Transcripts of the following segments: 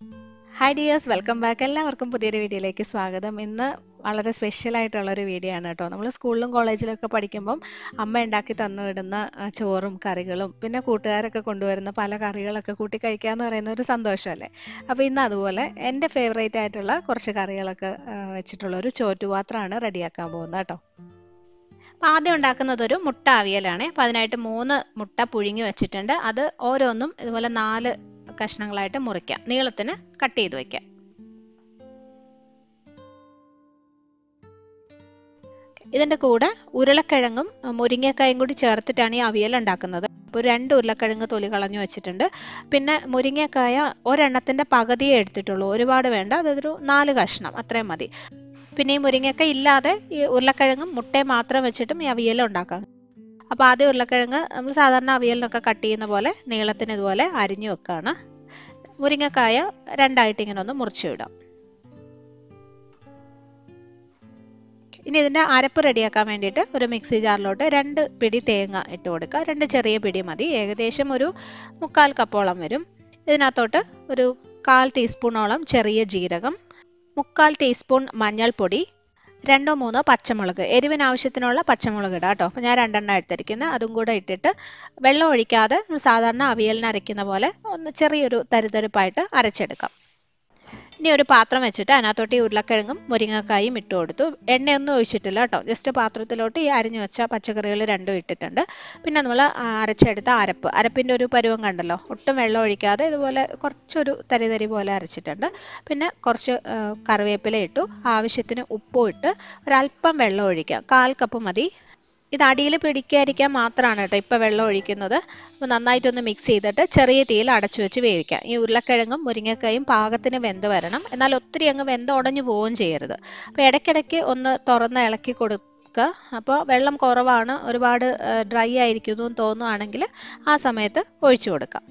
hi dears welcome back എല്ലാവർക്കും പുതിയൊരു വീഡിയോയിലേക്ക് സ്വാഗതം ഇന്ന് വളരെ സ്പെഷ്യൽ ആയിട്ടുള്ള ഒരു വീഡിയോ ആണ് കേട്ടോ നമ്മൾ സ്കൂളിലും കോളേജിലൊക്കെ പഠിക്കുമ്പം അമ്മ ഉണ്ടാക്കി തന്നു വിടുന്ന ആ, ചോറും കറികളും പിന്നെ കൂട്ടുകാരൊക്കെ കൊണ്ടുവരുന്ന പല കറികളൊക്കെ കൂട്ടി കഴിക്കുക എന്ന് പറയുന്ന ഒരു സന്തോഷമല്ലേ അപ്പോൾ ഇന്ന് അതുപോലെ എൻ്റെ ഫേവറേറ്റ് ആയിട്ടുള്ള കുറച്ച് കറികളൊക്കെ ആ, വെച്ചിട്ടുള്ള ഒരു ചോറ്റുപാത്രമാണ് റെഡിയാക്കാൻ പോകുന്നത് കേട്ടോ അപ്പോൾ ആദ്യം ഉണ്ടാക്കുന്നത് ഒരു മുട്ട അവിയലാണ് അപ്പോൾ അതിനായിട്ട് മൂന്ന് മുട്ട പുഴുങ്ങി വെച്ചിട്ടുണ്ട് അത് ഓരോന്നും ഇതുപോലെ നാല് കഷ്ണങ്ങളായിട്ട് മുറിക്കാം നീളത്തിന് കട്ട് ചെയ്ത് വെക്കാം ഇതിൻ്റെ കൂടെ ഉരുളക്കിഴങ്ങും അഹ് മുരിങ്ങക്കായും കൂടി ചേർത്തിട്ടാണ് ഈ അവിയൽ ഉണ്ടാക്കുന്നത് അപ്പോൾ രണ്ട് ഉരുളക്കിഴങ്ങ് തൊലി കളഞ്ഞു വെച്ചിട്ടുണ്ട് പിന്നെ മുരിങ്ങക്കായ ഒരെണ്ണത്തിൻ്റെ പകുതിയേ എടുത്തിട്ടുള്ളൂ ഒരുപാട് വേണ്ട അതൊരു നാല് കഷ്ണം അത്രയും മതി പിന്നെ ഈ മുരിങ്ങക്ക ഇല്ലാതെ ഈ ഉരുളക്കിഴങ്ങും മുട്ടയും മാത്രം വെച്ചിട്ടും ഈ അവിയൽ ഉണ്ടാക്കാം അപ്പോൾ ആദ്യം ഉരുളക്കിഴങ്ങ് നമ്മൾ സാധാരണ അവിയലിനൊക്കെ കട്ട് ചെയ്യുന്ന പോലെ നീളത്തിന് ഇതുപോലെ അരിഞ്ഞു വെക്കുകയാണ് മുരിങ്ങക്കായ രണ്ടായിട്ട് ഇങ്ങനെ ഒന്ന് മുറിച്ചു വിടാം ഇനി ഇതിൻ്റെ അരപ്പ് റെഡിയാക്കാൻ വേണ്ടിയിട്ട് ഒരു മിക്സി ജാറിലോട്ട് രണ്ട് പിടി തേങ്ങ ഇട്ട് കൊടുക്കുക രണ്ട് ചെറിയ പിടി മതി ഏകദേശം ഒരു മുക്കാൽ കപ്പോളം വരും ഇതിനകത്തോട്ട് ഒരു കാൽ ടീസ്പൂണോളം ചെറിയ ജീരകം മുക്കാൽ ടീസ്പൂൺ മഞ്ഞൾപ്പൊടി രണ്ടോ മൂന്നോ പച്ചമുളക് എരിവിന് ആവശ്യത്തിനുള്ള പച്ചമുളക് ഇടാം കേട്ടോ അപ്പോൾ ഞാൻ രണ്ടെണ്ണം എടുത്തിരിക്കുന്നത് അതും കൂടെ ഇട്ടിട്ട് വെള്ളം ഒഴിക്കാതെ നമ്മൾ സാധാരണ അവിയലിന് അരയ്ക്കുന്ന പോലെ ഒന്ന് ചെറിയൊരു തരിതരിപ്പായിട്ട് അരച്ചെടുക്കാം ഇനി ഒരു പാത്രം വെച്ചിട്ട് അതിനകത്തോട്ട് ഈ ഉരുളക്കിഴങ്ങും മുരിങ്ങക്കായും ഇട്ട് കൊടുത്തു എണ്ണയൊന്നും ഒഴിച്ചിട്ടില്ല കേട്ടോ ജസ്റ്റ് പാത്രത്തിലോട്ട് ഈ അരിഞ്ഞു വെച്ച പച്ചക്കറികൾ രണ്ടും ഇട്ടിട്ടുണ്ട് പിന്നെ നമ്മൾ അരച്ചെടുത്ത അരപ്പ് അരപ്പിൻ്റെ ഒരു പരുവം കണ്ടല്ലോ ഒട്ടും വെള്ളം ഒഴിക്കാതെ ഇതുപോലെ കുറച്ചൊരു തരി തരി പോലെ അരച്ചിട്ടുണ്ട് പിന്നെ കുറച്ച് ആ, കറിവേപ്പില ഇട്ടു ആവശ്യത്തിന് ഉപ്പും ഇട്ട് ഒരല്പം വെള്ളം ഒഴിക്കാം കാൽ കപ്പ് മതി ഇത് അടിയിൽ പിടിക്കാതിരിക്കാൻ മാത്രമാണ് കേട്ടോ ഇപ്പോൾ വെള്ളം ഒഴിക്കുന്നത് അപ്പോൾ നന്നായിട്ടൊന്ന് മിക്സ് ചെയ്തിട്ട് ചെറിയ തീയിൽ അടച്ചു വെച്ച് വേവിക്കാം ഈ ഉരുളക്കിഴങ്ങും മുരിങ്ങക്കായും പാകത്തിന് വെന്ത് വരണം എന്നാൽ ഒത്തിരി അങ്ങ് വെന്ത് ഉടഞ്ഞു പോവുകയും ചെയ്യരുത് അപ്പോൾ ഇടയ്ക്കിടയ്ക്ക് ഒന്ന് തുറന്ന് ഇളക്കി കൊടുക്കുക അപ്പോൾ വെള്ളം കുറവാണ് ഒരുപാട് ഡ്രൈ ആയിരിക്കുന്നു എന്ന് തോന്നുവാണെങ്കിൽ ആ സമയത്ത് ഒഴിച്ചു കൊടുക്കാം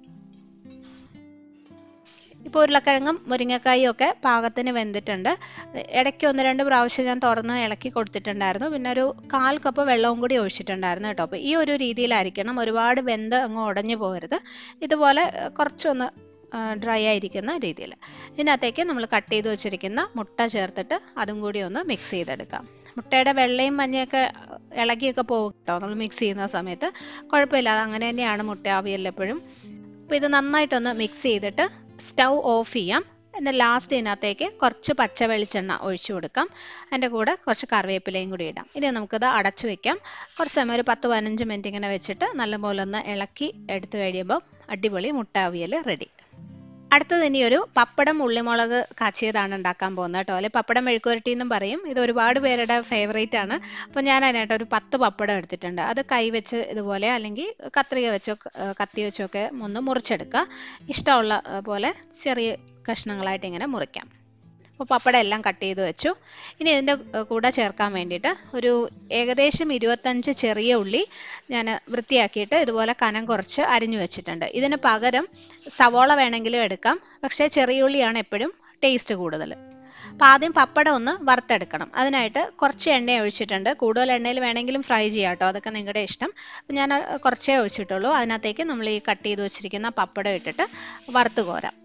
ഇപ്പോൾ ഉരുളക്കിഴങ്ങും മുരിങ്ങക്കായും ഒക്കെ പാകത്തിന് വെന്തിട്ടുണ്ട് ഇടയ്ക്ക് ഒന്ന് രണ്ട് പ്രാവശ്യം ഞാൻ തുറന്ന് ഇളക്കി കൊടുത്തിട്ടുണ്ടായിരുന്നു പിന്നെ ഒരു കാൽ കപ്പ് വെള്ളവും കൂടി ഒഴിച്ചിട്ടുണ്ടായിരുന്നു കേട്ടോ അപ്പോൾ ഈ ഒരു രീതിയിലായിരിക്കണം ഒരുപാട് വെന്ത് അങ്ങ് ഉടഞ്ഞു പോകരുത് ഇതുപോലെ ഏഹ്, കുറച്ചൊന്ന് ഡ്രൈ ആയിരിക്കുന്ന രീതിയിൽ ഇതിനകത്തേക്ക് നമ്മൾ കട്ട് ചെയ്ത് വെച്ചിരിക്കുന്ന മുട്ട ചേർത്തിട്ട് അതും കൂടി ഒന്ന് മിക്സ് ചെയ്തെടുക്കാം മുട്ടയുടെ വെള്ളയും മഞ്ഞയൊക്കെ ഇളകിയൊക്കെ പോകും കേട്ടോ നമ്മൾ മിക്സ് ചെയ്യുന്ന സമയത്ത് കുഴപ്പമില്ല അത് അങ്ങനെ തന്നെയാണ് മുട്ട അവിയൽ എപ്പോഴും അപ്പോൾ ഇത് നന്നായിട്ടൊന്ന് മിക്സ് ചെയ്തിട്ട് സ്റ്റൗ ഓഫ് ചെയ്യാം എന്നാൽ ലാസ്റ്റ് ഇതിനകത്തേക്ക് കുറച്ച് പച്ച വെളിച്ചെണ്ണ ഒഴിച്ചു കൊടുക്കാം അതിൻ്റെ കൂടെ കുറച്ച് കറിവേപ്പിലയും കൂടി ഇടാം ഇനി നമുക്കിത് അടച്ചു വെക്കാം കുറച്ച് സമയം ഒരു പത്ത് പതിനഞ്ച് മിനിറ്റ് ഇങ്ങനെ വെച്ചിട്ട് നല്ലപോലെ ഒന്ന് ഇളക്കി എടുത്തു കഴിയുമ്പോൾ അടിപൊളി മുട്ട അവിയൽ റെഡി അടുത്തത് ഇനി ഒരു പപ്പടം ഉള്ളിമുളക് കാച്ചിയതാണ് ഉണ്ടാക്കാൻ പോകുന്നത് കേട്ടോ അല്ലെ പപ്പടം മെഴുക്കുവരട്ടി എന്നും പറയും ഇത് ഒരുപാട് പേരുടെ ഫേവറേറ്റ് ആണ് അപ്പോൾ ഞാൻ അതിനായിട്ട് ഒരു പത്ത് പപ്പടം എടുത്തിട്ടുണ്ട് അത് കൈ വെച്ച് ഇതുപോലെ അല്ലെങ്കിൽ കത്രിക വെച്ചോ ഏർ കത്തി വെച്ചോ ഒക്കെ ഒന്ന് മുറിച്ചെടുക്കുക ഇഷ്ടമുള്ള ഏർ പോലെ ചെറിയ കഷ്ണങ്ങളായിട്ട് ഇങ്ങനെ മുറിക്കാം അപ്പോൾ പപ്പടം എല്ലാം കട്ട് ചെയ്ത് വെച്ചു ഇനി ഇതിൻ്റെ കൂടെ ചേർക്കാൻ വേണ്ടിയിട്ട് ഒരു ഏകദേശം ഇരുപത്തഞ്ച് ചെറിയ ഉള്ളി ഞാൻ വൃത്തിയാക്കിയിട്ട് ഇതുപോലെ കനം കുറച്ച് അരിഞ്ഞു വെച്ചിട്ടുണ്ട് ഇതിന് പകരം സവോള വേണമെങ്കിലും എടുക്കാം പക്ഷേ ചെറിയ ഉള്ളിയാണ് എപ്പോഴും ടേസ്റ്റ് കൂടുതൽ അപ്പോൾ ആദ്യം പപ്പടം ഒന്ന് വറുത്തെടുക്കണം അതിനായിട്ട് കുറച്ച് എണ്ണ ഒഴിച്ചിട്ടുണ്ട് കൂടുതൽ എണ്ണയിൽ വേണമെങ്കിലും ഫ്രൈ ചെയ്യാം കേട്ടോ അതൊക്കെ നിങ്ങളുടെ ഇഷ്ടം അപ്പോൾ ഞാൻ അഹ് കുറച്ചേ ഒഴിച്ചിട്ടുള്ളൂ അതിനകത്തേക്ക് നമ്മൾ ഈ കട്ട് ചെയ്ത് വെച്ചിരിക്കുന്ന പപ്പടം ഇട്ടിട്ട് വറുത്ത് കോരാം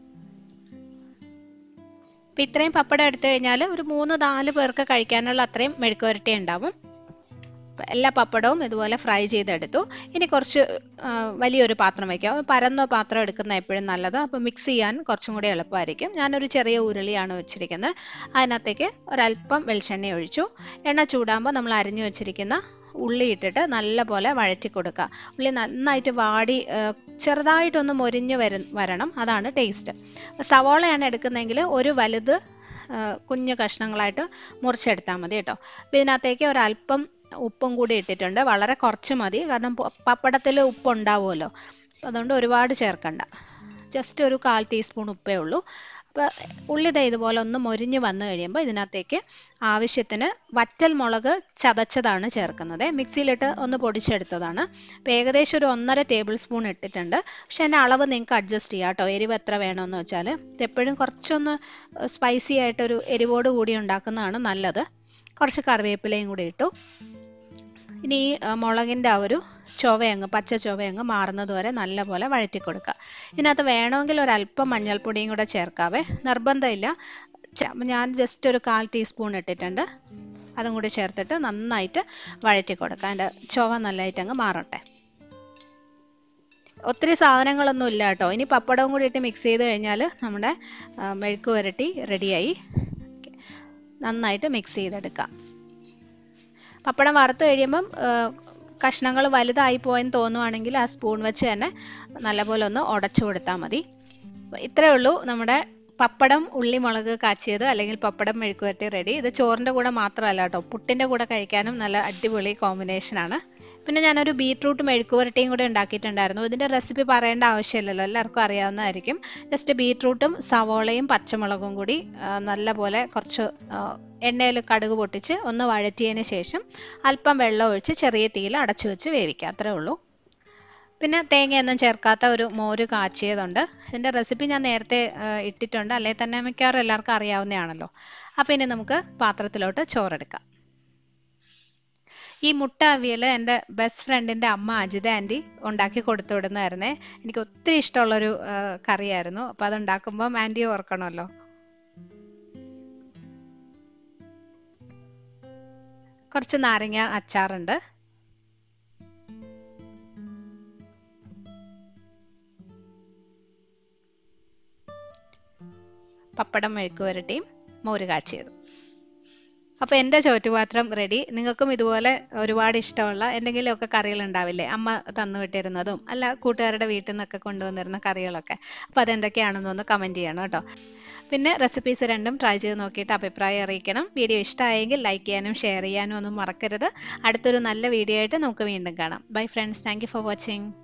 അപ്പം ഇത്രയും പപ്പടം എടുത്തു കഴിഞ്ഞാൽ ഒരു മൂന്ന് നാല് പേർക്ക് കഴിക്കാനുള്ള അത്രയും മെഴുക്കുവരട്ടി ഉണ്ടാവും അപ്പം എല്ലാ പപ്പടവും ഇതുപോലെ ഫ്രൈ ചെയ്തെടുത്തു ഇനി കുറച്ച് ആ, വലിയൊരു പാത്രം വയ്ക്കാം പരന്ന പാത്രം എടുക്കുന്ന എപ്പോഴും നല്ലത് അപ്പോൾ മിക്സ് ചെയ്യാൻ കുറച്ചും കൂടി എളുപ്പമായിരിക്കും ഞാനൊരു ചെറിയ ഉരുളിയാണ് വെച്ചിരിക്കുന്നത് അതിനകത്തേക്ക് ഒരല്പം വെളിച്ചെണ്ണ ഒഴിച്ചു എണ്ണ ചൂടാകുമ്പോൾ നമ്മൾ അരിഞ്ഞു വെച്ചിരിക്കുന്ന ഉള്ളി ഇട്ടിട്ട് നല്ലപോലെ വഴറ്റി കൊടുക്കുക ഉള്ളി നന്നായിട്ട് വാടി ആ, ചെറുതായിട്ടൊന്ന് മൊരിഞ്ഞ് വര വരണം അതാണ് ടേസ്റ്റ് സവോളയാണ് എടുക്കുന്നതെങ്കിൽ ഒരു വലുത് ആ, കുഞ്ഞു കഷ്ണങ്ങളായിട്ട് മുറിച്ചെടുത്താൽ മതി കേട്ടോ അപ്പോൾ ഇതിനകത്തേക്ക് ഒരല്പം ഉപ്പും കൂടി ഇട്ടിട്ടുണ്ട് വളരെ കുറച്ച് മതി കാരണം പപ്പടത്തിൽ ഉപ്പ് ഉണ്ടാവുമല്ലോ അപ്പോൾ അതുകൊണ്ട് ഒരുപാട് ചേർക്കണ്ട ജസ്റ്റ് ഒരു കാൽ ടീസ്പൂൺ ഉപ്പേ ഉള്ളൂ അപ്പോൾ ഉള്ളി ദേ ഇതുപോലെ ഒന്ന് മൊരിഞ്ഞ് വന്നു കഴിയുമ്പോൾ ഇതിനകത്തേക്ക് ആവശ്യത്തിന് വറ്റൽ മുളക് ചതച്ചതാണ് ചേർക്കുന്നത് മിക്സിയിലിട്ട് ഒന്ന് പൊടിച്ചെടുത്തതാണ് അപ്പോൾ ഏകദേശം ഒരു ഒന്നര ടേബിൾ സ്പൂൺ ഇട്ടിട്ടുണ്ട് പക്ഷെ അതിൻ്റെ അളവ് നിങ്ങൾക്ക് അഡ്ജസ്റ്റ് ചെയ്യാം കേട്ടോ എരിവ് എത്ര വേണമെന്ന് വെച്ചാൽ എപ്പോഴും കുറച്ചൊന്ന് സ്പൈസി ആയിട്ടൊരു എരിവോട് കൂടി ഉണ്ടാക്കുന്നതാണ് നല്ലത് കുറച്ച് കറിവേപ്പിലയും കൂടി ഇട്ടു ഇനി ഈ ആ, മുളകിൻ്റെ ആ ഒരു ചൊവയങ്ങ് പച്ച ചൊവയങ്ങ് മാറുന്നത് വരെ നല്ലപോലെ വഴറ്റി കൊടുക്കുക ഇതിനകത്ത് വേണമെങ്കിൽ ഒരല്പം മഞ്ഞൾപ്പൊടിയും കൂടെ ചേർക്കാവേ നിർബന്ധമില്ല ച- ഞാൻ ജസ്റ്റ് ഒരു കാൽ ടീസ്പൂൺ ഇട്ടിട്ടുണ്ട് അതും കൂടി ചേർത്തിട്ട് നന്നായിട്ട് വഴറ്റി കൊടുക്കുക അതിൻ്റെ ചൊവ നല്ലതായിട്ട് അങ്ങ് മാറട്ടെ ഒത്തിരി സാധനങ്ങളൊന്നും ഇല്ല കേട്ടോ ഇനി പപ്പടവും കൂടി ഇട്ട് മിക്സ് ചെയ്ത് കഴിഞ്ഞാൽ നമ്മുടെ ആ, മെഴുക്ക് പുരട്ടി റെഡിയായി നന്നായിട്ട് മിക്സ് ചെയ്തെടുക്കാം പപ്പടം വറുത്ത് കഴിയുമ്പം കഷ്ണങ്ങൾ വലുതായി പോയെന്ന് തോന്നുവാണെങ്കിൽ ആ സ്പൂൺ വെച്ച് തന്നെ നല്ലപോലെ ഒന്ന് ഉടച്ചു കൊടുത്താൽ മതി അപ്പൊ ഇത്രയേ ഉള്ളൂ നമ്മുടെ പപ്പടം ഉള്ളി മുളക് കാച്ചിയത് അല്ലെങ്കിൽ പപ്പടം മെഴുക്കുവരട്ടി റെഡി ഇത് ചോറിൻ്റെ കൂടെ മാത്രമല്ല കേട്ടോ പുട്ടിൻ്റെ കൂടെ കഴിക്കാനും നല്ല അടിപൊളി കോമ്പിനേഷനാണ് പിന്നെ ഞാനൊരു ബീട്രൂട്ട് മെഴുക്കുവരട്ടിയും കൂടെ ഉണ്ടാക്കിയിട്ടുണ്ടായിരുന്നു ഇതിൻ്റെ റെസിപ്പി പറയേണ്ട ആവശ്യമില്ലല്ലോ എല്ലാവർക്കും അറിയാവുന്നതായിരിക്കും ജസ്റ്റ് ബീട്രൂട്ടും സവോളയും പച്ചമുളകും കൂടി ആ, നല്ലപോലെ കുറച്ച് എണ്ണയിൽ കടുക് പൊട്ടിച്ച് ഒന്ന് വഴറ്റിയതിന് ശേഷം അല്പം വെള്ളം ഒഴിച്ച് ചെറിയ തീയിൽ അടച്ചു വെച്ച് വേവിക്കുക അത്രേ ഉള്ളൂ പിന്നെ തേങ്ങയൊന്നും ചേർക്കാത്ത ഒരു മോര് കാച്ചിയതുണ്ട് ഇതിൻ്റെ റെസിപ്പി ഞാൻ നേരത്തെ ആ, ഇട്ടിട്ടുണ്ട് അല്ലെങ്കിൽ തന്നെ മിക്കവാറും എല്ലാവർക്കും അറിയാവുന്നതാണല്ലോ അപ്പോൾ ഇനി നമുക്ക് പാത്രത്തിലോട്ട് ചോറെടുക്കാം ഈ മുട്ട അവിയൽ എൻ്റെ ബെസ്റ്റ് ഫ്രണ്ടിൻ്റെ അമ്മ അജിത ആൻറ്റി ഉണ്ടാക്കി കൊടുത്തു വിടുന്നതായിരുന്നേ എനിക്ക് ഒത്തിരി ഇഷ്ടമുള്ളൊരു ആ, കറിയായിരുന്നു അപ്പോൾ അത് ഉണ്ടാക്കുമ്പം ആൻറ്റി ഓർക്കണമല്ലോ കുറച്ച് നാരങ്ങ അച്ചാറുണ്ട് പപ്പടം മെഴുക്ക് പുരട്ടിയും മോര് കാച്ചിയതും അപ്പോൾ എൻ്റെ ചോറ്റുപാത്രം റെഡി നിങ്ങൾക്കും ഇതുപോലെ ഒരുപാട് ഇഷ്ടമുള്ള എന്തെങ്കിലുമൊക്കെ കറികൾ ഉണ്ടാവില്ലേ അമ്മ തന്നു വിട്ടിരുന്നതും അല്ല കൂട്ടുകാരുടെ വീട്ടിൽ നിന്നൊക്കെ കൊണ്ടുവന്നിരുന്ന കറികളൊക്കെ അപ്പോൾ അതെന്തൊക്കെയാണെന്ന് ഒന്ന് കമൻറ്റ് ചെയ്യണം കേട്ടോ പിന്നെ റെസിപ്പീസ് രണ്ടും ട്രൈ ചെയ്ത് നോക്കിയിട്ട് അഭിപ്രായം അറിയിക്കണം വീഡിയോ ഇഷ്ടമായെങ്കിൽ ലൈക്ക് ചെയ്യാനും ഷെയർ ചെയ്യാനും ഒന്നും മറക്കരുത് അടുത്തൊരു നല്ല വീഡിയോ ആയിട്ട് നമുക്ക് വീണ്ടും കാണാം bye friends thank for watching